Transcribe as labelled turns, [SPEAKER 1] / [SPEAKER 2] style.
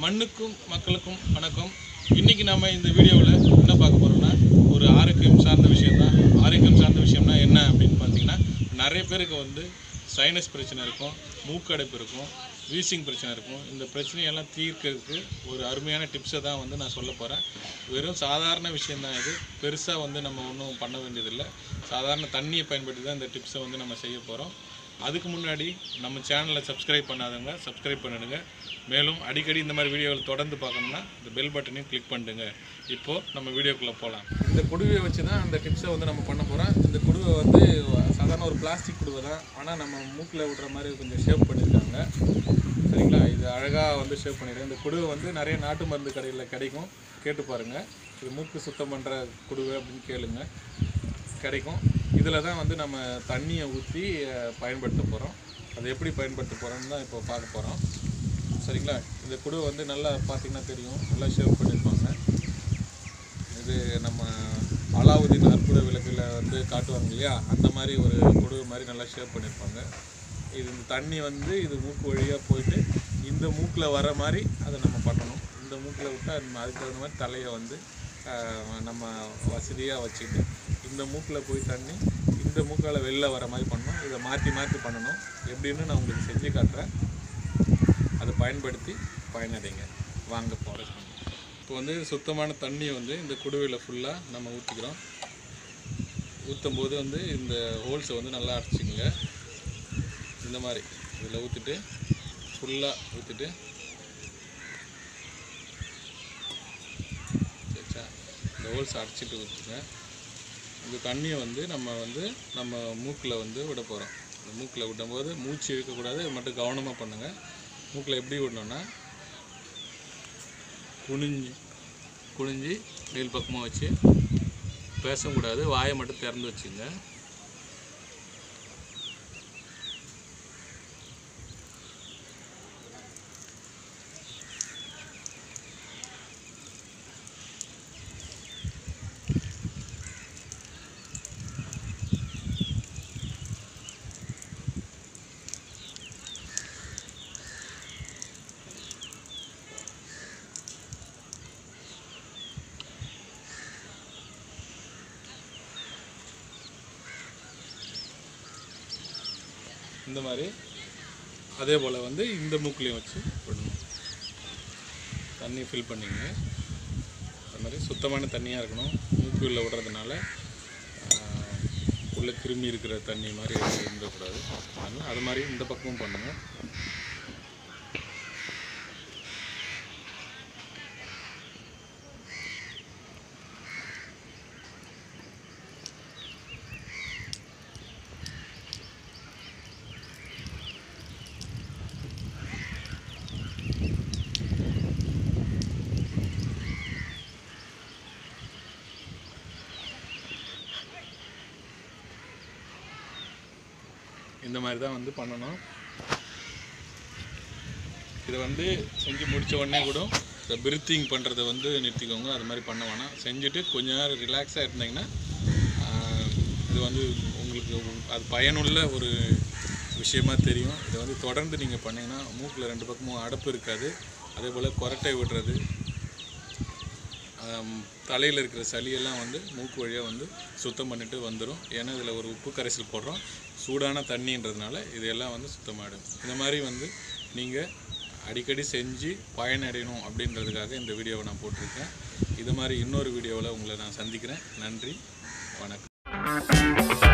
[SPEAKER 1] மண்ணுக்கும் மக்களுக்கும் வணக்கம் இன்னைக்கு நம்ம இந்த வீடியோவில் என்ன பார்க்க போறோம்னா ஒரு ஆரோக்கியம் சார்ந்த விஷயம் தான் ஆரோக்கியம் சார்ந்த விஷயம்னா என்ன அப்படின்னு பார்த்தீங்கன்னா நிறைய பேருக்கு வந்து சைனஸ் பிரச்சனை இருக்கும் மூக்கடைப்பு இருக்கும் வீசிங் பிரச்சனை இருக்கும் இந்த பிரச்சனையெல்லாம் தீர்க்கறதுக்கு ஒரு அருமையான டிப்ஸை தான் வந்து நான் சொல்ல போகிறேன் வெறும் சாதாரண விஷயம்தான் இது பெருசாக வந்து நம்ம ஒன்றும் பண்ண வேண்டியதில்லை சாதாரண தண்ணியை பயன்படுத்தி தான் இந்த டிப்ஸை வந்து நம்ம செய்ய போகிறோம் அதுக்கு முன்னாடி நம்ம சேனலை சப்ஸ்கிரைப் பண்ணாதவங்க சப்ஸ்கிரைப் பண்ணிடுங்க மேலும் அடிக்கடி இந்த மாதிரி வீடியோவில் தொடர்ந்து பார்க்கணும்னா இந்த பெல் பட்டனையும் கிளிக் பண்ணிடுங்க இப்போது நம்ம வீடியோக்குள்ளே போகலாம் இந்த குடுவையை வச்சு தான் அந்த டிப்ஸை வந்து நம்ம பண்ண போகிறோம் இந்த குடுவை வந்து சாதாரண ஒரு பிளாஸ்டிக் குடுவை தான் ஆனால் நம்ம மூக்கில் விடுற மாதிரி கொஞ்சம் ஷேப் பண்ணியிருக்காங்க சரிங்களா இது அழகாக வந்து ஷேப் பண்ணிடுறேன் இந்த குடுவை வந்து நிறைய நாட்டு மருந்து கடையில் கிடைக்கும் கேட்டு பாருங்கள் இது மூக்கு சுத்தம் பண்ணுற குடுவை அப்படின்னு கேளுங்க கிடைக்கும் இதில் தான் வந்து நம்ம தண்ணியை ஊற்றி பயன்படுத்த போகிறோம் அது எப்படி பயன்படுத்த போகிறோம்னு தான் இப்போ பார்க்க போகிறோம் சரிங்களா இந்த குடு வந்து நல்லா பார்த்தீங்கன்னா தெரியும் நல்லா ஷேவ் பண்ணியிருப்பாங்க இது நம்ம அலாவுதீன் அற்புத விளக்கில் வந்து காட்டுவாங்க இல்லையா அந்த மாதிரி ஒரு குடு மாதிரி நல்லா ஷேவ் பண்ணியிருப்பாங்க இது இந்த தண்ணி வந்து இது மூக்கு வழியாக போயிட்டு இந்த மூக்கில் வர மாதிரி அதை நம்ம பண்ணணும் இந்த மூக்கில் விட்டால் அதுக்கு தகுந்த மாதிரி தலையை வந்து ஆஹ், நம்ம வசதியாக வச்சுக்கிட்டு இந்த மூக்கில் போய் தண்ணி இந்த மூக்கால் வெளில வர மாதிரி பண்ணணும் இதை மாற்றி மாற்றி பண்ணணும் எப்படின்னு நான் உங்களுக்கு செஞ்சு காட்டுறேன் அதை பயன்படுத்தி பயனடைங்க வாங்க போகிறேன் இப்போ வந்து சுத்தமான தண்ணியை வந்து இந்த குடுவையில் ஃபுல்லாக நம்ம ஊற்றிக்கிறோம் ஊற்றும் போது வந்து இந்த ஹோல்ஸை வந்து நல்லா அடைச்சிக்கங்க இந்த மாதிரி இதில் ஊற்றிட்டு ஃபுல்லாக ஊற்றிட்டு சரிச்சா இந்த ஹோல்ஸ் அடைச்சிட்டு ஊற்றுங்க இந்த தண்ணியை வந்து நம்ம வந்து நம்ம மூக்கில் வந்து விட போகிறோம் இந்த மூக்கில் விடும்போது மூச்சு இழுக்கக்கூடாது இது மட்டும் கவனமாக பண்ணுங்கள் மூக்கில் எப்படி விடணும்னா குனிஞ்சு குனிஞ்சு மேல் பக்கமாக வச்சு பேசக்கூடாது வாயை மட்டும் திறந்து வச்சுங்க இந்த மாதிரி அதே போல் வந்து இந்த மூக்குலையும் வச்சு விடணும் தண்ணி ஃபில் பண்ணிங்க அது மாதிரி சுத்தமான தண்ணியாக இருக்கணும் மூக்குள்ள விடுறதுனால ஆஹ், உள்ள கிருமி இருக்கிற தண்ணி மாதிரி எதுவும் இருந்துடக்கூடாது அதனால் அது மாதிரி இந்த பக்கமும் பண்ணுங்கள் இந்த மாதிரி தான் வந்து பண்ணணும் இதை வந்து செஞ்சு முடிச்ச உடனே கூட இந்த பிரீத்திங் பண்ணுறதை வந்து நிறுத்திக்கோங்க அது மாதிரி பண்ண வேணாம் செஞ்சுட்டு கொஞ்ச நேரம் ரிலாக்ஸாக இருந்தீங்கன்னா ஆஹ், இது வந்து உங்களுக்கு அது பயனுள்ள ஒரு விஷயமா தெரியும் இதை வந்து தொடர்ந்து நீங்கள் பண்ணீங்கன்னா மூக்கில் ரெண்டு பக்கமும் அடப்பு இருக்காது அதே போல் கொரட்டை விடுறது தலையில் இருக்கிற சளியெல்லாம் வந்து மூக்கு வழியாக வந்து சுத்தம் பண்ணிட்டு வந்துடும் ஏன்னா இதில் ஒரு உப்பு கரைசல் போடுறோம் சூடான தண்ணின்றதுனால இதையெல்லாம் வந்து சுத்தமாயிடும் இந்த மாதிரி வந்து நீங்கள் அடிக்கடி செஞ்சு பயனடையணும் அப்படின்றதுக்காக இந்த வீடியோவை நான் போட்டிருக்கேன் இது மாதிரி இன்னொரு வீடியோவில் உங்களை நான் சந்திக்கிறேன் நன்றி வணக்கம்